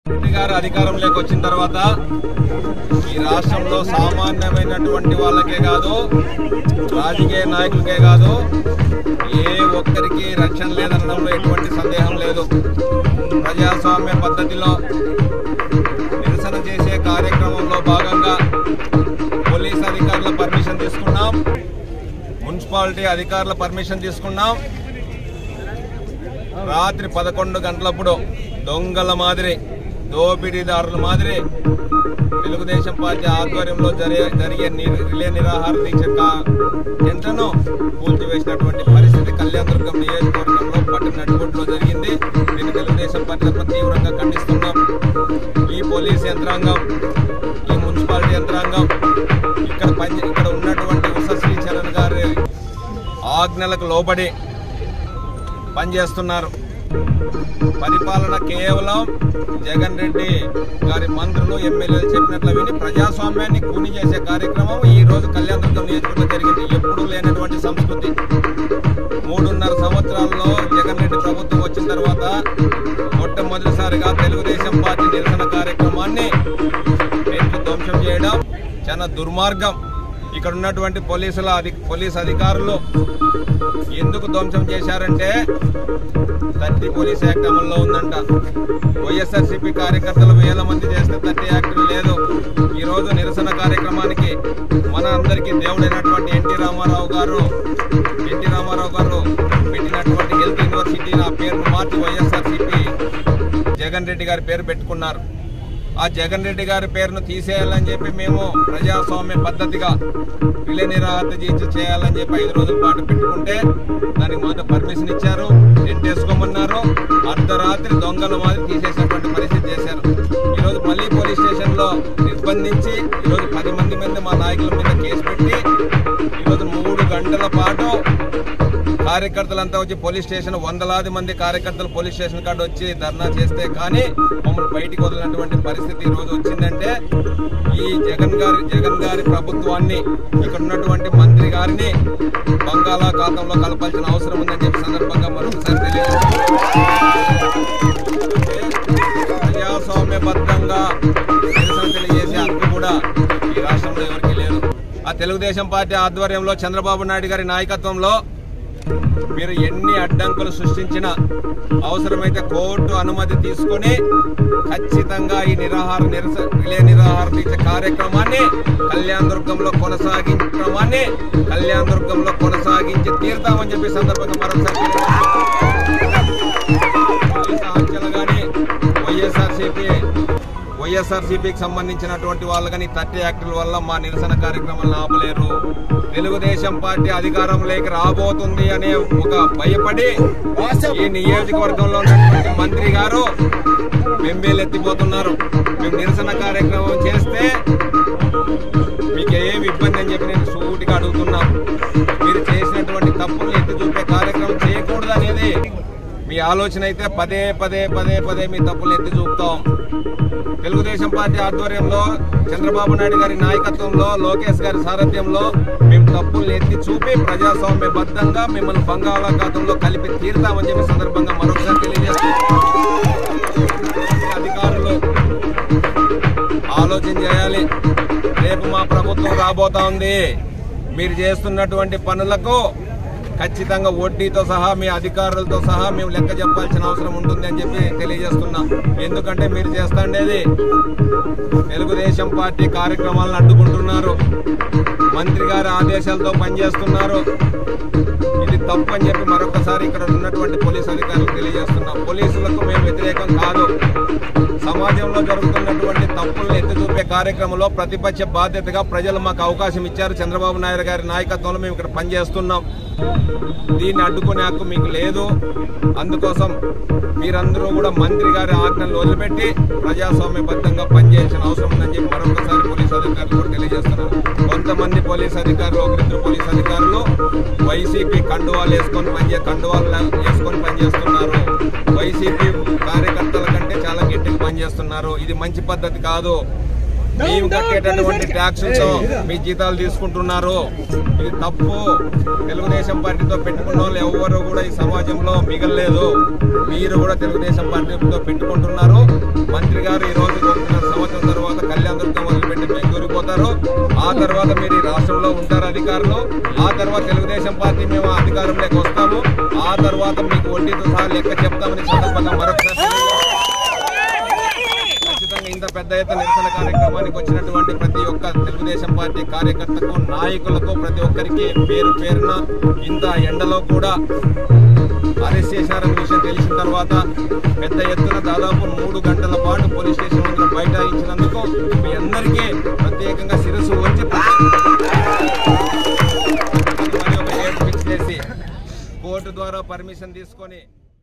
రెడ్డి గారు అధికారంలోకి వచ్చిన తర్వాత ఈ రాష్ట్రంలో సామాన్యమైనటువంటి వాళ్ళకే కాదు రాజకీయ నాయకులకే కాదు ఏ ఒక్కరికి రక్షణ లేదనడంలో ఎటువంటి సందేహం లేదు ప్రజాస్వామ్య పద్ధతిలో నిరసన చేసే కార్యక్రమంలో భాగంగా పోలీస్ అధికారుల పర్మిషన్ తీసుకున్నాం మున్సిపాలిటీ అధికారుల పర్మిషన్ తీసుకున్నాం రాత్రి పదకొండు గంటలప్పుడు దొంగల మాదిరి దోపిడీదారుల మాదిరి తెలుగుదేశం పార్టీ ఆధ్వర్యంలో జరిగే జరిగే ని- రిలే నిరాహార దీక్ష కా- టెంట్లను కూల్చివేసినటువంటి పరిస్థితి కళ్యాణదుర్గం నియోజకవర్గంలో పట్టిన నడుగుట్లో జరిగింది దీన్ని తెలుగుదేశం పార్టీ తరఫున తీవ్రంగా ఖండిస్తున్నాం ఈ పోలీస్ యంత్రాంగం ఈ మున్సిపాలిటీ యంత్రాంగం ఇక్కడ పని ఇక్కడ ఉన్నటువంటి ఉషశ్రీ చరణ్ గారి ఆజ్ఞలకు లోబడి పనిచేస్తున్నారు పరిపాలన కేవలం జగన్ రెడ్డి గారి మంత్రులు ఎమ్మెల్యేలు చెప్పినట్లు విని ప్రజాస్వామ్యాన్ని కూని చేసే కార్యక్రమం ఈ రోజు కళ్యాణదుర్గం నియోజకవర్గంలో జరిగింది ఎప్పుడూ లేనటువంటి సంస్కృతి మూడున్నర సంవత్సరాల్లో జగన్ రెడ్డి ప్రభుత్వం వచ్చిన తర్వాత మొట్టమొదటిసారిగా తెలుగుదేశం పార్టీ నిరసన కార్యక్రమాన్ని టెంట్లు ధ్వంసం చేయడం చాలా దుర్మార్గం ఇక్కడ ఉన్నటువంటి పోలీసుల అధి పోలీస్ అధికారులు ఎందుకు ధ్వంసం చేశారంటే థర్టీ పోలీస్ యాక్ట్ అమల్లో ఉందంట వైఎస్ఆర్సీపీ కార్యకర్తలు వేల మంది చేస్తే థర్టీ యాక్ట్ లేదు ఈ రోజు నిరసన కార్యక్రమానికి మన అందరికీ దేవుడైనటువంటి ఎన్టీ రామారావు గారు ఎన్టీ రామారావు గారు పెట్టినటువంటి హెల్త్ యూనివర్సిటీ నా పేరును మార్చి వైఎస్ఆర్సీపీ జగన్ రెడ్డి గారి పేరు పెట్టుకున్నారు ఆ జగన్ రెడ్డి గారి పేరును తీసేయాలని చెప్పి మేము ప్రజాస్వామ్య పద్ధతిగా విలే నిరాహత దీక్ష చేయాలని చెప్పి ఐదు రోజుల పాటు పెట్టుకుంటే దానికి మొదట పర్మిషన్ ఇచ్చారు టెంట్ వేసుకోమన్నారు అర్ధరాత్రి దొంగల మాదిరి తీసేసినటువంటి పరిస్థితి చేశారు ఈరోజు మళ్ళీ పోలీస్ స్టేషన్ లో నిర్బంధించి ఈరోజు పది మంది మీద మా నాయకుల మీద కేసు పెట్టి ఈరోజు మూడు గంటల పాటు కార్యకర్తలంతా వచ్చి పోలీస్ స్టేషన్ వందలాది మంది కార్యకర్తలు పోలీస్ స్టేషన్ కాడ వచ్చి ధర్నా చేస్తే కానీ మమ్మల్ని బయటికి వదిలినటువంటి పరిస్థితి ఈ రోజు వచ్చిందంటే ఈ జగన్ గారి జగన్ గారి ప్రభుత్వాన్ని ఇక్కడ ఉన్నటువంటి మంత్రి గారిని బంగాళాఖాతంలో కలపాల్సిన అవసరం ఉందని చెప్పి సందర్భంగా మరొకసారి తెలియజేస్తున్నాం ప్రజాస్వామ్యబద్ధంగా నిరసన తెలియజేసే హక్కు కూడా ఈ రాష్ట్రంలో ఎవరికీ లేదు ఆ తెలుగుదేశం పార్టీ ఆధ్వర్యంలో చంద్రబాబు నాయుడు గారి నాయకత్వంలో మీరు ఎన్ని అడ్డంకులు సృష్టించినా అవసరమైతే కోర్టు అనుమతి తీసుకొని ఖచ్చితంగా ఈ నిరాహార నిరస రిలే నిరాహార దీక్ష కార్యక్రమాన్ని కళ్యాణ దుర్గంలో కొనసాగించే క్రమాన్ని కళ్యాణ దుర్గంలో కొనసాగించి తీరుతామని చెప్పి సందర్భంగా మరొకసారి పోలీసు ఆంక్షలు కానీ వైఎస్ఆర్సీపీ వైఎస్ఆర్సీపీకి సంబంధించినటువంటి వాళ్ళు కానీ థర్టీ యాక్టుల వల్ల మా నిరసన కార్యక్రమాలను ఆపలేరు తెలుగుదేశం పార్టీ అధికారంలోకి రాబోతుంది అనే ఒక భయపడి ఈ నియోజకవర్గంలో ఉన్నటువంటి మంత్రి గారు బెంబేలెత్తిపోతున్నారు మేము నిరసన కార్యక్రమం చేస్తే మీకు ఏమి ఇబ్బంది అని చెప్పి నేను సూటిగా అడుగుతున్నాం మీరు చేసినటువంటి తప్పులు ఎత్తి చూపే కార్యక్రమం చేయకూడదు అనేది మీ ఆలోచన అయితే పదే పదే పదే పదే మీ తప్పులు ఎత్తి చూపుతాం తెలుగుదేశం పార్టీ ఆధ్వర్యంలో చంద్రబాబు నాయుడు గారి నాయకత్వంలో లోకేష్ గారి సారథ్యంలో మేము తప్పులు ఎత్తి చూపి ప్రజాస్వామ్యబద్ధంగా మిమ్మల్ని బంగాళాఖాతంలో కలిపి తీరుతామని చెప్పి సందర్భంగా మరొకసారి తెలియజేస్తున్నాం అధికారులు ఆలోచన చేయాలి రేపు మా ప్రభుత్వం రాబోతా ఉంది మీరు చేస్తున్నటువంటి పనులకు ఖచ్చితంగా వడ్డీతో సహా మీ అధికారులతో సహా మేము లెక్క చెప్పాల్సిన అవసరం ఉంటుంది అని చెప్పి తెలియజేస్తున్నాం ఎందుకంటే మీరు చేస్తుండేది తెలుగుదేశం పార్టీ కార్యక్రమాలను అడ్డుకుంటున్నారు మంత్రి గారి ఆదేశాలతో పనిచేస్తున్నారు ఇది తప్పు అని చెప్పి మరొకసారి ఇక్కడ ఉన్నటువంటి పోలీస్ అధికారులకు తెలియజేస్తున్నాం పోలీసులకు మేము వ్యతిరేకం కాదు సమాజంలో జరుగుతున్నటువంటి తప్పులను ఎత్తి చూపే కార్యక్రమంలో ప్రతిపక్ష బాధ్యతగా ప్రజలు మాకు అవకాశం ఇచ్చారు చంద్రబాబు నాయుడు గారి నాయకత్వంలో మేము ఇక్కడ పనిచేస్తున్నాం దీన్ని అడ్డుకునే హక్కు మీకు లేదు అందుకోసం మీరందరూ కూడా మంత్రి గారి ఆజ్ఞలు వదిలిపెట్టి ప్రజాస్వామ్యబద్ధంగా పనిచేయాల్సిన అవసరం ఉందని చెప్పి మరొకసారి పోలీస్ అధికారులు కూడా తెలియజేస్తున్నారు కొంతమంది పోలీస్ అధికారులు ఒకరిద్దరు పోలీస్ అధికారులు వైసీపీ కండువాలు వేసుకొని పనిచే కండువాలు వేసుకొని పనిచేస్తున్నారు వైసీపీ కార్యకర్తల కంటే చాలా గట్టిగా పనిచేస్తున్నారు ఇది మంచి పద్ధతి కాదు మేము కట్టేటటువంటి ట్యాక్సెస్ మీ జీతాలు తీసుకుంటున్నారు ఇది తప్పు తెలుగుదేశం పార్టీతో పెట్టుకున్న వాళ్ళు ఎవరు కూడా ఈ సమాజంలో మిగలలేదు మీరు కూడా తెలుగుదేశం పార్టీతో పెట్టుకుంటున్నారు మంత్రి గారు ఈ రోజు ఒకటిన్నర సంవత్సరం తర్వాత కళ్యాణ దుర్గం వదిలిపెట్టి బెంగళూరు పోతారు ఆ తర్వాత మీరు ఈ రాష్ట్రంలో ఉంటారు అధికారులు ఆ తర్వాత తెలుగుదేశం పార్టీ మేము అధికారంలోకి వస్తాము ఆ తర్వాత మీకు వడ్డీతో సహా లెక్క చెప్తామని సందర్భంగా మరొకసారి ఖచ్చితంగా ఇంత పెద్ద ఎత్తున నిరసన కార్యక్రమానికి వచ్చినటువంటి ప్రతి ఒక్క తెలుగుదేశం పార్టీ కార్యకర్తకు నాయకులకు ప్రతి ఒక్కరికి పేరు పేరున ఇంత ఎండలో కూడా అరెస్ట్ చేశారన్న విషయం తెలిసిన తర్వాత పెద్ద ఎత్తున దాదాపు మూడు గంటల పాటు పోలీస్ స్టేషన్ ముందు బైఠాయించినందుకు మీ అందరికీ ప్రత్యేకంగా శిరస్సు వచ్చి మరి ఒక డేట్ ఫిక్స్ చేసి కోర్టు ద్వారా పర్మిషన్ తీసుకొని